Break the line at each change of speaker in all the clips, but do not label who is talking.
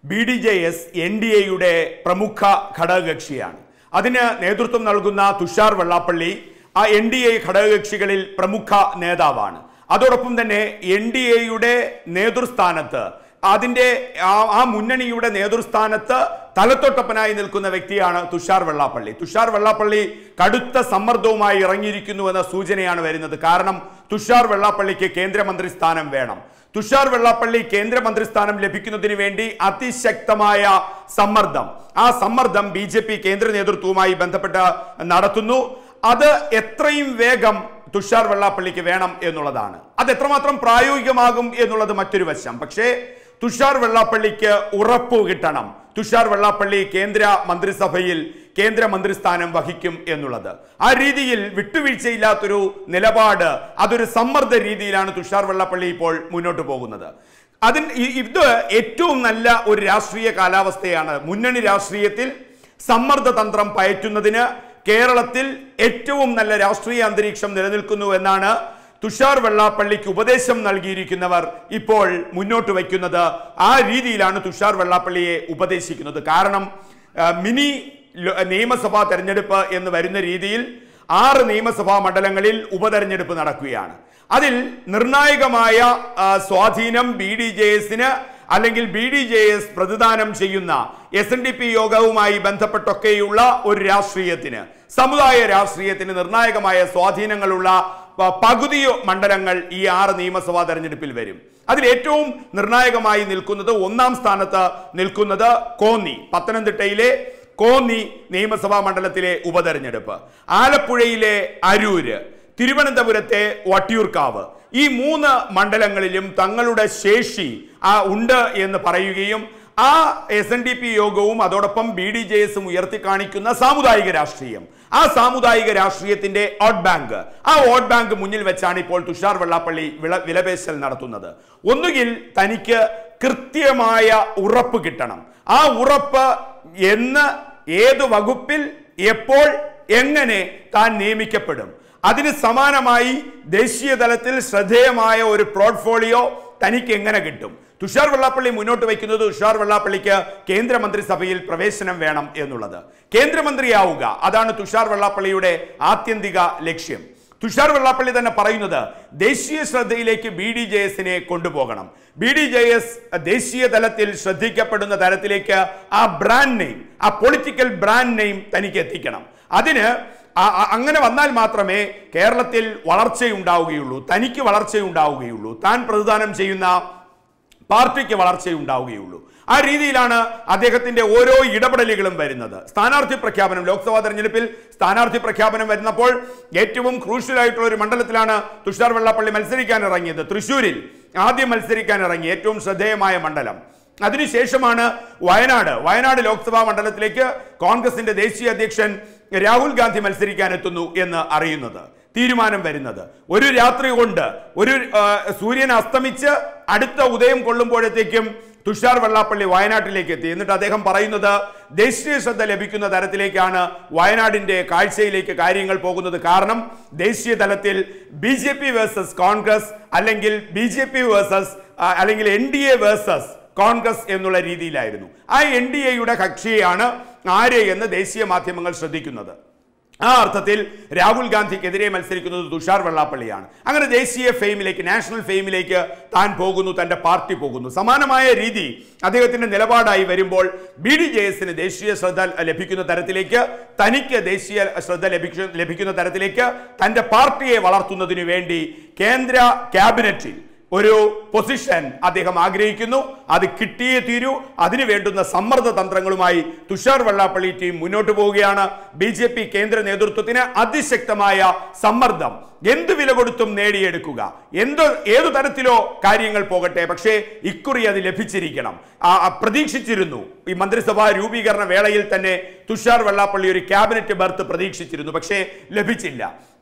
B D J S N D എയുടെ പ്രമുഖ ഘടകകക്ഷിയാണ് അതിന് നേതൃത്വം നൽകുന്ന തുഷാർ വെള്ളാപ്പള്ളി ആ എൻ ഡി എ ഘടകകക്ഷികളിൽ പ്രമുഖ നേതാവാണ് അതോടൊപ്പം തന്നെ എൻ ഡി എയുടെ നേതൃസ്ഥാനത്ത് അതിന്റെ ആ- ആ മുന്നണിയുടെ നേതൃസ്ഥാനത്ത് തലത്തൊട്ടപ്പനായി നിൽക്കുന്ന വ്യക്തിയാണ് തുഷാർ വെള്ളാപ്പള്ളി തുഷാർ വെള്ളാപ്പള്ളി കടുത്ത സമ്മർദ്ദവുമായി ഇറങ്ങിയിരിക്കുന്നുവെന്ന സൂചനയാണ് വരുന്നത് കാരണം തുഷാർ വെള്ളാപ്പള്ളിക്ക് കേന്ദ്രമന്ത്രി സ്ഥാനം വേണം തുഷാർ വെള്ളാപ്പള്ളി കേന്ദ്രമന്ത്രി സ്ഥാനം ലഭിക്കുന്നതിന് വേണ്ടി അതിശക്തമായ സമ്മർദ്ദം ആ സമ്മർദ്ദം ബി ജെ പി കേന്ദ്ര നേതൃത്വവുമായി ബന്ധപ്പെട്ട് നടത്തുന്നു അത് എത്രയും വേഗം തുഷാർ വെള്ളാപ്പള്ളിക്ക് വേണം എന്നുള്ളതാണ് അത് എത്രമാത്രം പ്രായോഗികമാകും എന്നുള്ളത് മറ്റൊരു വശം പക്ഷേ തുഷാർ വെള്ളാപ്പള്ളിക്ക് ഉറപ്പ് കിട്ടണം തുഷാർ വെള്ളാപ്പള്ളി കേന്ദ്ര മന്ത്രിസഭയിൽ കേന്ദ്ര മന്ത്രിസ്ഥാനം വഹിക്കും എന്നുള്ളത് ആ രീതിയിൽ വിട്ടുവീഴ്ചയില്ലാത്തൊരു നിലപാട് അതൊരു സമ്മർദ്ദ രീതിയിലാണ് തുഷാർ വെള്ളാപ്പള്ളി ഇപ്പോൾ മുന്നോട്ട് പോകുന്നത് അതിന് ഇ- ഇത് ഏറ്റവും നല്ല ഒരു രാഷ്ട്രീയ കാലാവസ്ഥയാണ് മുന്നണി രാഷ്ട്രീയത്തിൽ സമ്മർദ്ദ തന്ത്രം പയറ്റുന്നതിന് കേരളത്തിൽ ഏറ്റവും നല്ല രാഷ്ട്രീയ അന്തരീക്ഷം നിലനിൽക്കുന്നു എന്നാണ് തുഷാർ വെള്ളാപ്പള്ളിക്ക് ഉപദേശം നൽകിയിരിക്കുന്നവർ ഇപ്പോൾ മുന്നോട്ട് വയ്ക്കുന്നത് ആ രീതിയിലാണ് തുഷാർ വെള്ളാപ്പള്ളിയെ ഉപദേശിക്കുന്നത് കാരണം ആ, മിനി ലോ- നിയമസഭാ തെരഞ്ഞെടുപ്പ് എന്ന് വരുന്ന രീതിയിൽ ആറ് നിയമസഭാ മണ്ഡലങ്ങളിൽ ഉപതെരഞ്ഞെടുപ്പ് നടക്കുകയാണ് അതിൽ നിർണായകമായ ആ, സ്വാധീനം ബി ഡി ജെ എസിന് അല്ലെങ്കിൽ ബി ഡി ജെ എസ് പ്രതിദാനം ചെയ്യുന്ന എസ് എൻ ഡി പി യോഗവുമായി ബന്ധപ്പെട്ടൊക്കെയുള്ള ഒരു രാഷ്ട്രീയത്തിന് സമുദായ രാഷ്ട്രീയത്തിന് നിർണായകമായ സ്വാധീനങ്ങളുള്ള പ- പകുതി മണ്ഡലങ്ങൾ ഈ ആറ് നിയമസഭാ തെരഞ്ഞെടുപ്പിൽ വരും അതിൽ ഏറ്റവും നിർണായകമായി നിൽക്കുന്നത് ഒന്നാം സ്ഥാനത്ത് നിൽക്കുന്നത് കോന്നി പത്തനംതിട്ടയിലെ കോന്നി നിയമസഭാ മണ്ഡലത്തിലെ ഉപതെരഞ്ഞെടുപ്പ് ആലപ്പുഴയിലെ അരൂര് തിരുവനന്തപുരത്തെ വട്ടിയൂർക്കാവ് ഈ മൂന്ന് മണ്ഡലങ്ങളിലും തങ്ങളുടെ ശേഷി ആ ഉണ്ട് എന്ന് പറയുകയും ആ എസ് എൻ ഡി പി യോഗവും അതോടൊപ്പം ബി ഡി ജെ എസും ഉയർത്തി കാണിക്കുന്ന സാമുദായിക രാഷ്ട്രീയം ആ സാമുദായിക രാഷ്ട്രീയത്തിന്റെ വോട്ട് ബാങ്ക് ആ വോട്ട് ബാങ്ക് മുന്നിൽ വെച്ചാണ് ഇപ്പോൾ തുഷാർ വെള്ളാപ്പള്ളി വിള വിലപേശൽ നടത്തുന്നത് ഒന്നുകിൽ തനിക്ക് കൃത്യമായ ഉറപ്പ് കിട്ടണം ആ ഉറപ്പ് എന്ന് ഏത് വകുപ്പിൽ എപ്പോൾ എങ്ങനെ താൻ നിയമിക്കപ്പെടും അതിന് സമാനമായി ദേശീയ തലത്തിൽ ശ്രദ്ധേയമായ ഒരു പോർട്ട്ഫോളിയോ തനിക്ക് എങ്ങനെ കിട്ടും തുഷാർ വെള്ളാപ്പള്ളി മുന്നോട്ട് വയ്ക്കുന്നത് തുഷാർ വെള്ളാപ്പള്ളിക്ക് കേന്ദ്രമന്ത്രിസഭയിൽ പ്രവേശനം വേണം എന്നുള്ളത് കേന്ദ്രമന്ത്രിയാവുക അതാണ് തുഷാർ വെള്ളാപ്പള്ളിയുടെ ആത്യന്തിക ലക്ഷ്യം തുഷാർ വെള്ളാപ്പള്ളി തന്നെ പറയുന്നത് ദേശീയ ശ്രദ്ധയിലേക്ക് ബി ഡി ജെ എസിനെ കൊണ്ടുപോകണം ബി ഡി ജെ എസ് ദേശീയ തലത്തിൽ ശ്രദ്ധിക്കപ്പെടുന്ന തരത്തിലേക്ക് ആ ബ്രാൻഡ് നെയിം ആ പൊളിറ്റിക്കൽ ബ്രാൻഡ് നെയിം തനിക്ക് എത്തിക്കണം അതിന് ആ- ആ- അങ്ങനെ വന്നാൽ മാത്രമേ കേരളത്തിൽ വളർച്ചയുണ്ടാവുകയുള്ളൂ തനിക്ക് വളർച്ചയുണ്ടാവുകയുള്ളൂ താൻ പ്രതിദാനം ചെയ്യുന്ന പാർട്ടിക്ക് വളർച്ചയുണ്ടാവുകയുള്ളൂ ആ രീതിയിലാണ് അദ്ദേഹത്തിന്റെ ഓരോ ഇടപെടലുകളും വരുന്നത് സ്ഥാനാർത്ഥി പ്രഖ്യാപനം ലോക്സഭാ തെരഞ്ഞെടുപ്പിൽ സ്ഥാനാർത്ഥി പ്രഖ്യാപനം വരുന്നപ്പോൾ ഏറ്റവും ക്രൂഷ്യൽ ആയിട്ടുള്ള ഒരു മണ്ഡലത്തിലാണ് തുഷാർ വെള്ളാപ്പള്ളി മത്സരിക്കാൻ ഇറങ്ങിയത് തൃശ്ശൂരിൽ ആദ്യം മത്സരിക്കാൻ ഇറങ്ങി ഏറ്റവും ശ്രദ്ധേയമായ മണ്ഡലം അതിനുശേഷമാണ് വയനാട് വയനാട് ലോക്സഭാ മണ്ഡലത്തിലേക്ക് കോൺഗ്രസിന്റെ ദേശീയ അധ്യക്ഷൻ രാഹുൽ ഗാന്ധി മത്സരിക്കാൻ എത്തുന്നു എന്ന് അറിയുന്നത് തീരുമാനം വരുന്നത് ഒരു രാത്രി കൊണ്ട് ഒരു ആ, സൂര്യൻ അസ്തമിച്ച് അടുത്ത ഉദയം കൊള്ളുമ്പോഴത്തേക്കും തുഷാർ വെള്ളാപ്പള്ളി വയനാട്ടിലേക്ക് എത്തി എന്നിട്ട് അദ്ദേഹം പറയുന്നത് ദേശീയ ശ്രദ്ധ ലഭിക്കുന്ന തരത്തിലേക്കാണ് വയനാടിന്റെ കാഴ്ചയിലേക്ക് കാര്യങ്ങൾ പോകുന്നത് കാരണം ദേശീയ തലത്തിൽ B J P versus Congress അല്ലെങ്കിൽ ബി ജെ പി വേഴ്സസ് അല്ലെങ്കിൽ N D A versus Congress എന്നുള്ള രീതിയിലായിരുന്നു ആ എൻ ഡി എയുടെ കക്ഷിയാണ് ആര് എന്ന് ദേശീയ മാധ്യമങ്ങൾ ശ്രദ്ധിക്കുന്നത് ആ അർത്ഥത്തിൽ രാഹുൽ ഗാന്ധിക്കെതിരെ മത്സരിക്കുന്നത് തുഷാർ വെള്ളാപ്പള്ളിയാണ് അങ്ങനെ ദേശീയ ഫെയിമിലേക്ക് നാഷണൽ ഫെയിമിലേക്ക് താൻ പോകുന്നു തന്റെ പാർട്ടി പോകുന്നു സമാനമായ രീതി അദ്ദേഹത്തിന്റെ നിലപാടായി വരുമ്പോൾ ബി ഡി ജെ എസിന് ദേശീയ ശ്രദ്ധ ലഭിക്കുന്ന തരത്തിലേക്ക് തനിക്ക് ദേശീയ ശ്രദ്ധ ലഭിക്കുന്ന ലഭിക്കുന്ന തരത്തിലേക്ക് തന്റെ പാർട്ടിയെ വളർത്തുന്നതിനു വേണ്ടി കേന്ദ്ര ക്യാബിനറ്റിൽ ഒരു പൊസിഷൻ അദ്ദേഹം ആഗ്രഹിക്കുന്നു അത് കിട്ടിയേ തീരൂ അതിനു വേണ്ടുന്ന സമ്മർദ്ദ തന്ത്രങ്ങളുമായി തുഷാർ വെള്ളാപ്പള്ളി ടീം മുന്നോട്ട് പോവുകയാണ് ബി ജെ പി കേന്ദ്ര നേതൃത്വത്തിന് അതിശക്തമായ സമ്മർദ്ദം എന്ത് വില കൊടുത്തും നേടിയെടുക്കുക എന്ത് ഏതു തരത്തിലോ കാര്യങ്ങൾ പോകട്ടെ പക്ഷേ ഇക്കുറി അത് ലഭിച്ചിരിക്കണം ആ, ആ, പ്രതീക്ഷിച്ചിരുന്നു ഈ മന്ത്രിസഭാ രൂപീകരണ വേളയിൽ തന്നെ തുഷാർ വെള്ളാപ്പള്ളി ഒരു ക്യാബിനറ്റ് ബർത്ത് പ്രതീക്ഷിച്ചിരുന്നു പക്ഷേ ലഭിച്ചില്ല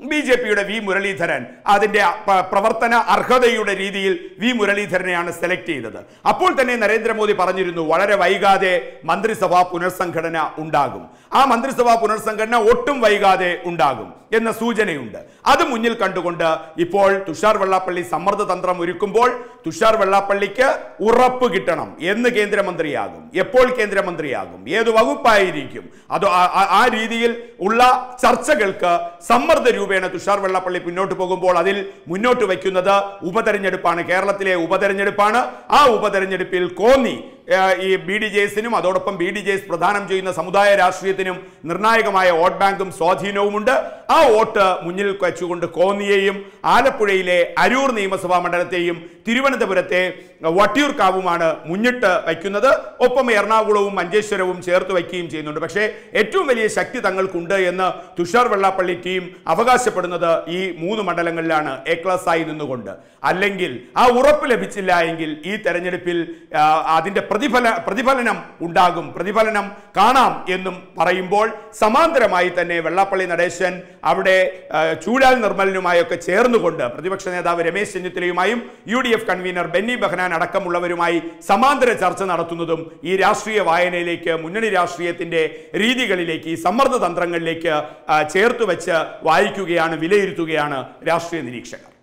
ബി ജെ പിയുടെ വി മുരളീധരൻ അതിന്റെ പ- പ്രവർത്തന അർഹതയുടെ രീതിയിൽ വി മുരളീധരനെയാണ് സെലക്ട് ചെയ്തത് അപ്പോൾ തന്നെ നരേന്ദ്രമോദി പറഞ്ഞിരുന്നു വളരെ വൈകാതെ മന്ത്രിസഭാ പുനർസംഘടന ഉണ്ടാകും ആ മന്ത്രിസഭാ പുനർസംഘടന ഒട്ടും വൈകാതെ ഉണ്ടാകും എന്ന സൂചനയുണ്ട് അത് മുന്നിൽ കണ്ടുകൊണ്ട് ഇപ്പോൾ തുഷാർ വെള്ളാപ്പള്ളി സമ്മർദ്ദ തന്ത്രം ഒരുക്കുമ്പോൾ തുഷാർ വെള്ളാപ്പള്ളിക്ക് ഉറപ്പ് കിട്ടണം എന്ന് കേന്ദ്രമന്ത്രിയാകും എപ്പോൾ കേന്ദ്രമന്ത്രിയാകും ഏത് വകുപ്പായിരിക്കും അത് ആ- ആ- ആ രീതിയിൽ ഉള്ള ചർച്ചകൾക്ക് സമ്മർദ്ദ രൂപേണ തുഷാർ വെള്ളാപ്പള്ളി മുന്നോട്ട് പോകുമ്പോൾ അതിൽ മുന്നോട്ട് വയ്ക്കുന്നത് ഉപതെരഞ്ഞെടുപ്പാണ് കേരളത്തിലെ ഉപതെരഞ്ഞെടുപ്പാണ് ആ ഉപതെരഞ്ഞെടുപ്പിൽ കോന്നി ഏഹ്, ഈ ബി ഡി ജെ എസിനും അതോടൊപ്പം ബി ഡി ജെ എസ് പ്രദാനം ചെയ്യുന്ന സമുദായ രാഷ്ട്രീയത്തിനും നിർണായകമായ വോട്ട് ബാങ്കും സ്വാധീനവുമുണ്ട് ആ വോട്ട് മുന്നിൽ വെച്ചുകൊണ്ട് കോന്നിയെയും ആലപ്പുഴയിലെ അരൂർ നിയമസഭാ മണ്ഡലത്തെയും തിരുവനന്തപുരത്തെ വട്ടിയൂർക്കാവുമാണ് മുന്നിട്ട് വയ്ക്കുന്നത് ഒപ്പം എറണാകുളവും മഞ്ചേശ്വരവും ചേർത്ത് വയ്ക്കുകയും ചെയ്യുന്നുണ്ട് പക്ഷേ ഏറ്റവും വലിയ ശക്തി തങ്ങൾക്കുണ്ട് എന്ന് തുഷാർ വെള്ളാപ്പള്ളി ടീം അവകാശപ്പെടുന്നത് ഈ മൂന്ന് മണ്ഡലങ്ങളിലാണ് എ ക്ലാസ് ആയി നിന്നുകൊണ്ട് അല്ലെങ്കിൽ ആ ഉറപ്പ് ലഭിച്ചില്ല എങ്കിൽ ഈ തെരഞ്ഞെടുപ്പിൽ ആ, അതിന്റെ പ്രതിഫല പ്രതിഫലനം ഉണ്ടാകും പ്രതിഫലനം കാണാം എന്നും പറയുമ്പോൾ സമാന്തരമായി തന്നെ വെള്ളാപ്പള്ളി നടേശൻ അവിടെ ആ, ചൂടാൽ നിർമ്മലനുമായൊക്കെ ചേർന്നുകൊണ്ട് പ്രതിപക്ഷ നേതാവ് രമേശ് ചെന്നിത്തലയുമായും U D F convener Benny Behanan അടക്കമുള്ളവരുമായി സമാന്തര ചർച്ച നടത്തുന്നതും ഈ രാഷ്ട്രീയ വായനയിലേക്ക് മുന്നണി രാഷ്ട്രീയത്തിന്റെ രീതികളിലേക്ക് ഈ സമ്മർദ്ദ തന്ത്രങ്ങളിലേക്ക് ആ, ചേർത്ത് വെച്ച് വായിക്കുകയാണ് വിലയിരുത്തുകയാണ് രാഷ്ട്രീയ നിരീക്ഷകർ